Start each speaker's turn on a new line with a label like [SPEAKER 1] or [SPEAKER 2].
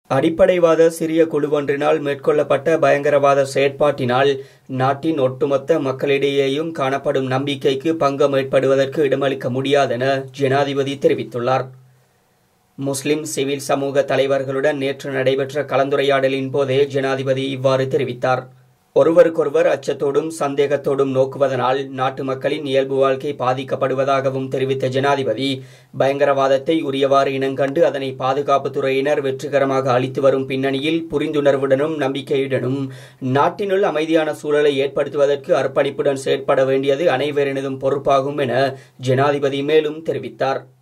[SPEAKER 1] அடிப்படைவாத சிறிய குழுவொன்றினால் மேற்கொள்ளப்பட்ட பயங்கரவாத செயற்பாட்டினால் நாட்டின் ஒட்டுமொத்த மக்களிடையேயும் காணப்படும் நம்பிக்கைக்கு பங்கம் ஏற்படுவதற்கு இடமளிக்க முடியாதென ஜனாதிபதி தெரிவித்துள்ளார் முஸ்லிம் சிவில் சமூக தலைவர்களுடன் நேற்று நடைபெற்ற கலந்துரையாடலின் போதே ஜனாதிபதி இவ்வாறு தெரிவித்தார் ஒருவருக்கொருவர் அச்சத்தோடும் சந்தேகத்தோடும் நோக்குவதனால் நாட்டு மக்களின் இயல்பு வாழ்க்கை பாதிக்கப்படுவதாகவும் தெரிவித்த ஜனாதிபதி பயங்கரவாதத்தை உரியவாறு இனங்கண்டு அதனை பாதுகாப்புத்துறையினர் வெற்றிகரமாக அளித்து வரும் பின்னணியில் புரிந்துணர்வுடனும் நம்பிக்கையுடனும் நாட்டினுள் அமைதியான சூழலை ஏற்படுத்துவதற்கு அர்ப்பணிப்புடன் செயற்பட வேண்டியது அனைவரினதும் பொறுப்பாகும் என ஜனாதிபதி மேலும் தெரிவித்தார்